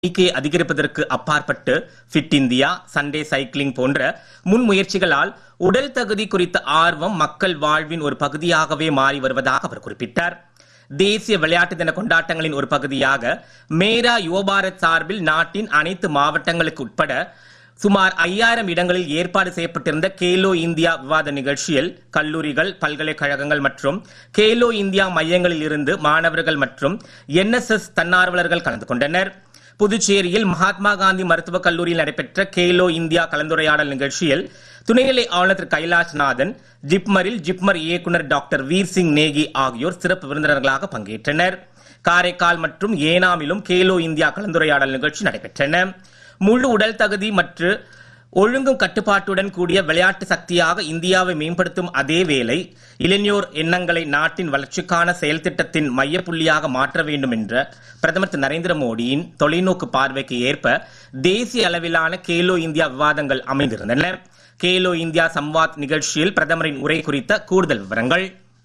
எண்ணிக்கையை அதிகரிப்பதற்கு அப்பாற்பட்டு ஃபிட் இந்தியா சண்டே சைக்கிளிங் போன்ற முன்முயற்சிகளால் உடல் தகுதி குறித்த ஆர்வம் மக்கள் வாழ்வின் ஒரு பகுதியாகவே மாறி வருவதாக அவர் குறிப்பிட்டார் தேசிய விளையாட்டு தின கொண்டாட்டங்களின் ஒரு பகுதியாக மேரா யுவபாரத் சார்பில் நாட்டின் அனைத்து மாவட்டங்களுக்கு உட்பட சுமார் ஐயாயிரம் இடங்களில் ஏற்பாடு செய்யப்பட்டிருந்த கேலோ இந்தியா விவாத நிகழ்ச்சியில் கல்லூரிகள் பல்கலைக்கழகங்கள் மற்றும் கேலோ இந்தியா மையங்களில் இருந்து மாணவர்கள் மற்றும் என்எஸ்எஸ் தன்னார்வலர்கள் கலந்து கொண்டனர் புதுச்சேரியில் மகாத்மா காந்தி மருத்துவக் கல்லூரியில் நடைபெற்ற கேலோ இந்தியா கலந்துரையாடல் நிகழ்ச்சியில் துணைநிலை ஆளுநர் திரு கைலாஷ்நாதன் ஜிப்மரில் ஜிப்மர் இயக்குனர் டாக்டர் வீர் சிங் நேகி ஆகியோர் சிறப்பு விருந்தினர்களாக பங்கேற்றனர் காரைக்கால் மற்றும் ஏனாமிலும் கேலோ இந்தியா கலந்துரையாடல் நிகழ்ச்சி நடைபெற்றன முழு உடல் தகுதி மற்றும் ஒழுங்கும் கட்டுப்பாட்டுடன் கூடிய விளையாட்டு சக்தியாக இந்தியாவை மேம்படுத்தும் அதே வேளை இளைஞர் எண்ணங்களை நாட்டின் வளர்ச்சிக்கான செயல் திட்டத்தின் மையப்புள்ளியாக மாற்ற வேண்டும் என்ற பிரதமர் திரு நரேந்திர மோடியின் தொலைநோக்கு பார்வைக்கு ஏற்ப தேசிய அளவிலான கேலோ இந்தியா விவாதங்கள் அமைந்திருந்தன கேலோ இந்தியா சம்வாத் நிகழ்ச்சியில் பிரதமரின் உரை குறித்த கூடுதல் விவரங்கள்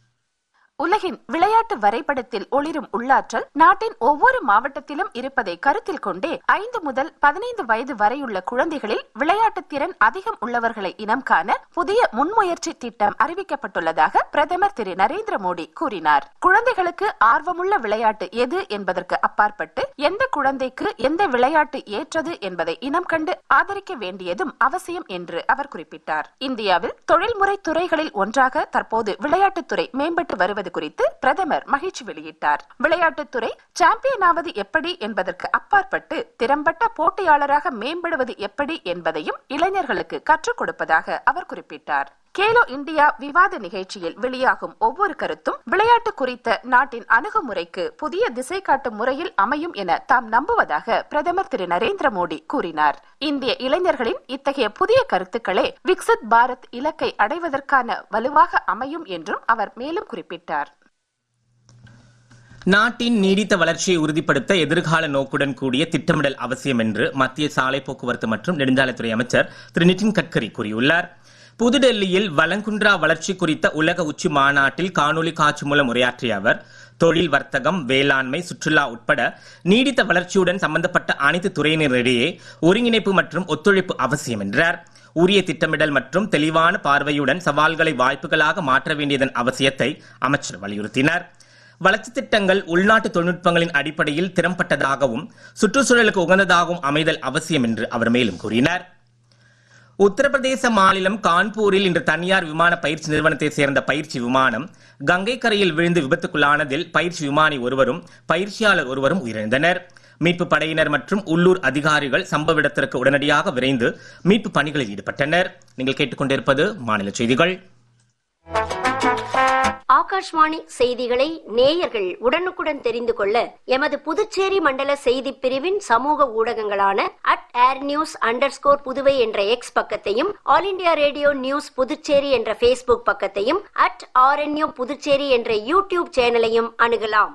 உலகின் விளையாட்டு வரைபடத்தில் ஒளிரும் உள்ளாற்றல் நாட்டின் ஒவ்வொரு மாவட்டத்திலும் இருப்பதை கருத்தில் கொண்டே ஐந்து முதல் பதினைந்து வயது வரையுள்ள குழந்தைகளில் விளையாட்டு திறன் அதிகம் உள்ளவர்களை இனம் காண புதிய முன்முயற்சி திட்டம் அறிவிக்கப்பட்டுள்ளதாக பிரதமர் திரு நரேந்திர மோடி கூறினார் குழந்தைகளுக்கு ஆர்வமுள்ள விளையாட்டு எது என்பதற்கு அப்பாற்பட்டு எந்த குழந்தைக்கு எந்த விளையாட்டு ஏற்றது என்பதை இனம் கண்டு ஆதரிக்க வேண்டியதும் அவசியம் என்று அவர் குறிப்பிட்டார் இந்தியாவில் தொழில்முறை துறைகளில் ஒன்றாக தற்போது விளையாட்டுத்துறை மேம்பட்டு வருவது வருவது குறித்து பிரதமர் மகிழ்ச்சி வெளியிட்டார் விளையாட்டுத்துறை சாம்பியன் ஆவது எப்படி என்பதற்கு அப்பாற்பட்டு திறம்பட்ட போட்டியாளராக மேம்படுவது எப்படி என்பதையும் இளைஞர்களுக்கு கற்றுக் கொடுப்பதாக அவர் குறிப்பிட்டார் கேலோ இந்தியா விவாத நிகழ்ச்சியில் வெளியாகும் ஒவ்வொரு கருத்தும் விளையாட்டு குறித்த நாட்டின் அணுகுமுறைக்கு புதிய திசை காட்டும் முறையில் அமையும் என தாம் நம்புவதாக பிரதமர் திரு நரேந்திர மோடி கூறினார் இந்திய இளைஞர்களின் இத்தகைய புதிய கருத்துக்களே விக்சித் பாரத் இலக்கை அடைவதற்கான வலுவாக அமையும் என்றும் அவர் மேலும் குறிப்பிட்டார் நாட்டின் நீடித்த வளர்ச்சியை உறுதிப்படுத்த எதிர்கால நோக்குடன் கூடிய திட்டமிடல் அவசியம் என்று மத்திய சாலை போக்குவரத்து மற்றும் நெடுஞ்சாலைத்துறை அமைச்சர் திரு நிதின் கட்கரி கூறியுள்ளார் புதுடெல்லியில் வளங்குன்றா வளர்ச்சி குறித்த உலக உச்சி மாநாட்டில் காணொலி காட்சி மூலம் உரையாற்றிய அவர் தொழில் வர்த்தகம் வேளாண்மை சுற்றுலா உட்பட நீடித்த வளர்ச்சியுடன் சம்பந்தப்பட்ட அனைத்து துறையினரிடையே ஒருங்கிணைப்பு மற்றும் ஒத்துழைப்பு அவசியம் என்றார் உரிய திட்டமிடல் மற்றும் தெளிவான பார்வையுடன் சவால்களை வாய்ப்புகளாக மாற்ற வேண்டியதன் அவசியத்தை அமைச்சர் வலியுறுத்தினார் வளர்ச்சி திட்டங்கள் உள்நாட்டு தொழில்நுட்பங்களின் அடிப்படையில் திறம்பட்டதாகவும் சுற்றுச்சூழலுக்கு உகந்ததாகவும் அமைதல் அவசியம் என்று அவர் மேலும் கூறினார் உத்தரப்பிரதேச மாநிலம் கான்பூரில் இன்று தனியார் விமான பயிற்சி நிறுவனத்தை சேர்ந்த பயிற்சி விமானம் கங்கை கரையில் விழுந்து விபத்துக்குள்ளானதில் பயிற்சி விமானி ஒருவரும் பயிற்சியாளர் ஒருவரும் உயிரிழந்தனர் மீட்பு படையினர் மற்றும் உள்ளூர் அதிகாரிகள் சம்பவ இடத்திற்கு உடனடியாக விரைந்து மீட்பு பணிகளில் ஈடுபட்டனர் நீங்கள் கேட்டுக்கொண்டிருப்பது மாநில செய்திகள் ஆகாஷ்வாணி செய்திகளை நேயர்கள் உடனுக்குடன் தெரிந்து கொள்ள எமது புதுச்சேரி மண்டல செய்தி பிரிவின் சமூக ஊடகங்களான at air news underscore Puduvai என்ற எக்ஸ் பக்கத்தையும் All India Radio News Puducherry என்ற பேஸ்புக் பக்கத்தையும் அட் ஆர்என்யூ புதுச்சேரி என்ற யூடியூப் சேனலையும் அணுகலாம்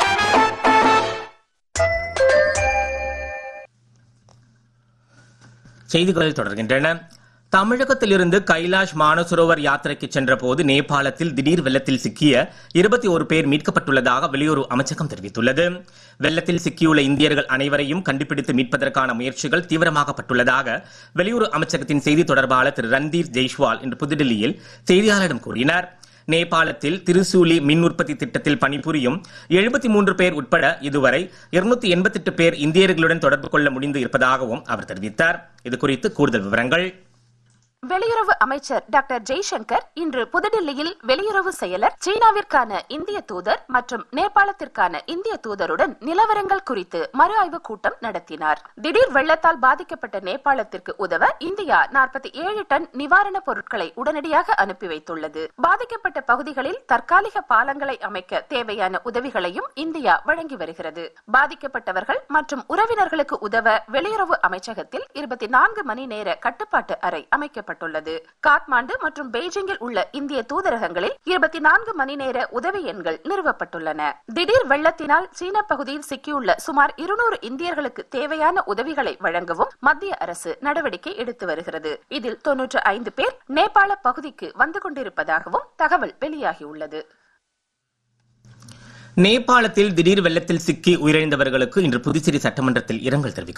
செய்திகள் தொடர்கின்றன தமிழகத்திலிருந்து கைலாஷ் மானசரோவர் யாத்திரைக்கு சென்றபோது நேபாளத்தில் திடீர் வெள்ளத்தில் சிக்கிய இருபத்தி ஒரு பேர் மீட்கப்பட்டுள்ளதாக வெளியுறவு அமைச்சகம் தெரிவித்துள்ளது வெள்ளத்தில் சிக்கியுள்ள இந்தியர்கள் அனைவரையும் கண்டுபிடித்து மீட்பதற்கான முயற்சிகள் தீவிரமாக்கப்பட்டுள்ளதாக வெளியுறவு அமைச்சகத்தின் செய்தி தொடர்பாளர் திரு ரன்தீர் ஜெய்ஷ்வால் இன்று புதுடில்லியில் செய்தியாளரிடம் கூறினார் நேபாளத்தில் திருசூலி மின் உற்பத்தி திட்டத்தில் பணிபுரியும் எழுபத்தி மூன்று பேர் உட்பட இதுவரை இருநூத்தி எண்பத்தி எட்டு பேர் இந்தியர்களுடன் தொடர்பு கொள்ள முடிந்து இருப்பதாகவும் அவர் தெரிவித்தார் இது குறித்து கூடுதல் விவரங்கள் வெளியுறவு அமைச்சர் டாக்டர் ஜெய்சங்கர் இன்று புதுடில்லியில் வெளியுறவு செயலர் சீனாவிற்கான இந்திய தூதர் மற்றும் நேபாளத்திற்கான இந்திய தூதருடன் நிலவரங்கள் குறித்து மறு ஆய்வு கூட்டம் நடத்தினார் திடீர் வெள்ளத்தால் பாதிக்கப்பட்ட நேபாளத்திற்கு உதவ இந்தியா நாற்பத்தி ஏழு டன் நிவாரணப் பொருட்களை உடனடியாக அனுப்பி வைத்துள்ளது பாதிக்கப்பட்ட பகுதிகளில் தற்காலிக பாலங்களை அமைக்க தேவையான உதவிகளையும் இந்தியா வழங்கி வருகிறது பாதிக்கப்பட்டவர்கள் மற்றும் உறவினர்களுக்கு உதவ வெளியுறவு அமைச்சகத்தில் இருபத்தி நான்கு மணி நேர கட்டுப்பாட்டு அறை அமைக்கப்பட்டது செய்யப்பட்டுள்ளது காத்மாண்டு மற்றும் பெய்ஜிங்கில் உள்ள இந்திய தூதரகங்களில் இருபத்தி நான்கு மணி நேர உதவி எண்கள் நிறுவப்பட்டுள்ளன திடீர் வெள்ளத்தினால் சீன பகுதியில் சிக்கியுள்ள சுமார் இருநூறு இந்தியர்களுக்கு தேவையான உதவிகளை வழங்கவும் மத்திய அரசு நடவடிக்கை எடுத்து வருகிறது இதில் தொன்னூற்று ஐந்து பேர் நேபாள பகுதிக்கு வந்து கொண்டிருப்பதாகவும் தகவல் வெளியாகியுள்ளது நேபாளத்தில் திடீர் வெள்ளத்தில் சிக்கி உயிரிழந்தவர்களுக்கு இன்று புதுச்சேரி சட்டமன்றத்தில் இரங்கல் தெரிவிக்கப்பட்டது